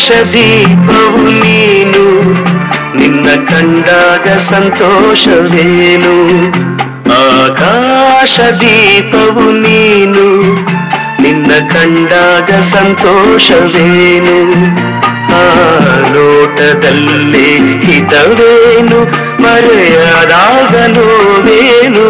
ಆಕಾಶ ದೀಪವು ನೀನು ನಿನ್ನ ಕಂಡಾಗ ಸಂತೋಷವೇನು ಆಕಾಶ ದೀಪವು ನೀನು ನಿನ್ನ ಕಂಡಾಗ ಸಂತೋಷವೇನು ಆ ಲೋಟದಲ್ಲಿ ಹಿತವೇನು ಮರೆಯದಾಗ ನೋವೇನು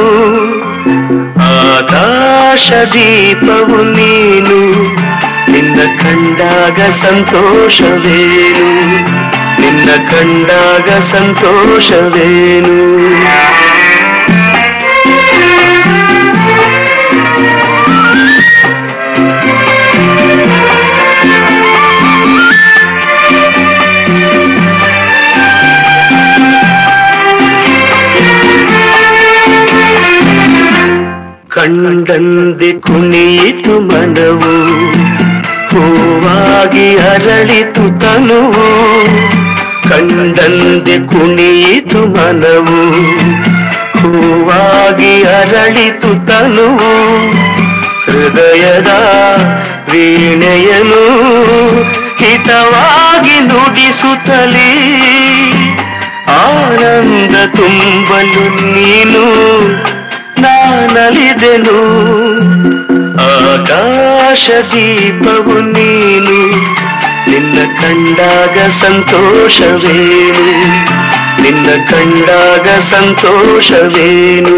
ಆಕಾಶ ದೀಪವು ನೀನು ನಿನ್ನ ಕಂಡಾಗ ಸಂತೋಷವೇನು ನಿನ್ನ ಕಂಡಾಗ ಸಂತೋಷವೇನು ಕಂಡಂದೆ ಕುಣಿಯಿತು ಮನವು ಹೂವಾಗಿ ಅರಳಿತು ತನುವು ಕಂಡಂದೆ ಕುಣಿಯಿತು ಮನವು ಹೂವಾಗಿ ಅರಳಿತು ತನುವು ಹೃದಯದ ವೀಣೆಯನು ಹಿತವಾಗಿ ನುಡಿಸುತ್ತಲೇ ಆನಂದ ತುಂಬಲು ನೀನು ನಾನಲಿದೆನು ಆಕಾಶ ದೀಪವು ನೀನು ನಿನ್ನ ಕಂಡಾಗ ಸಂತೋಷವೇನು ನಿನ್ನ ಕಂಡಾಗ ಸಂತೋಷವೇನು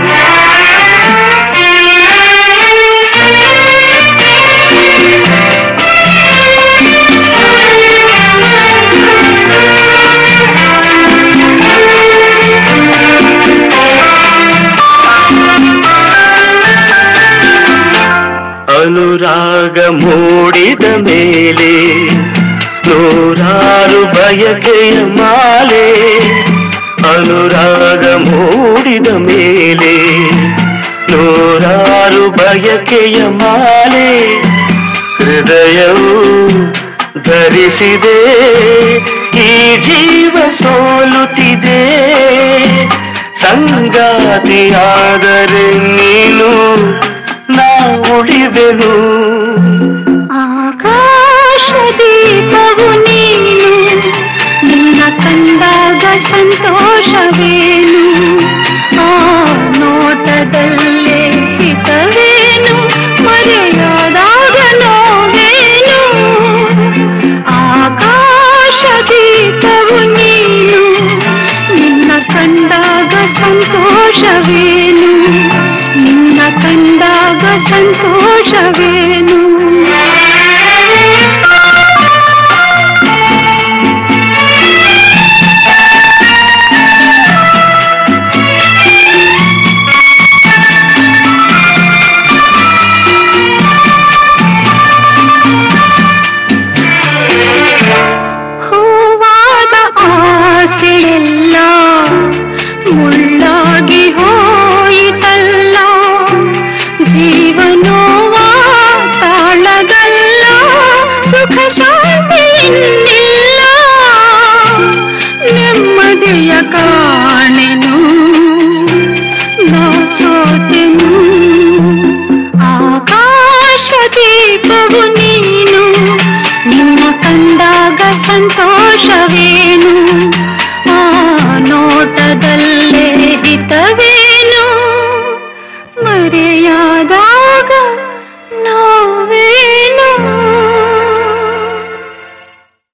ಅನುರಾಗ ಮೂಡಿದ ಮೇಲೆ ನೂರಾರು ಬಯಕೆಯ ಮಾಲೆ ಅನುರಾಗ ಮೂಡಿದ ಮೇಲೆ ನೂರಾರು ಬಯಕೆಯ ಮಾಲೆ ಹೃದಯವು ಧರಿಸಿದೆ ಈ ಜೀವ ಸೋಲುತ್ತಿದೆ ಸಂಗಾತಿಯಾದರೆ ನೀನು ನಾ ಉಳಿವೆನು ಆಕಾಶ ದೀಪವು ನೀನು ನಿನ್ನ ಕಂಡಾಗ ಸಂತೋಷವೇನು ಆ ನೋಟದಲ್ಲೇ ಹಿತವೇನು ಮರೆಯಾದಾಗ ನೋವೇನು ಆಕಾಶ ದೀಪವು ನೀನು ನಿನ್ನ ಕಂಡಾಗ ಸಂತೋಷವೇನು ನಿನ್ನ ಕಂಡಾಗ ಸಂತೋಷವೇನು ಹೂವಾದ ಆಸೆಯೆಲ್ಲ ಮುಳ್ಳಾಗಿ ಹೋಯಿತಲ್ಲ ಜೀವನೋವ ತಾಳಗಲ್ಲ ಸುಖ ಶಾಂತಿ ಇನ್ನಿಲ್ಲ ನೆಮ್ಮದಿಯ ಕಾಣೆನು ನಾ ಸೋತೆನು ಆಕಾಶ ದೀಪವು ನೀನು ನಿನ್ನ ಕಂಡಾಗ ಸಂತೋಷವೇನು ಆ ನೋಟದಲ್ಲೇ ಹಿತವೇ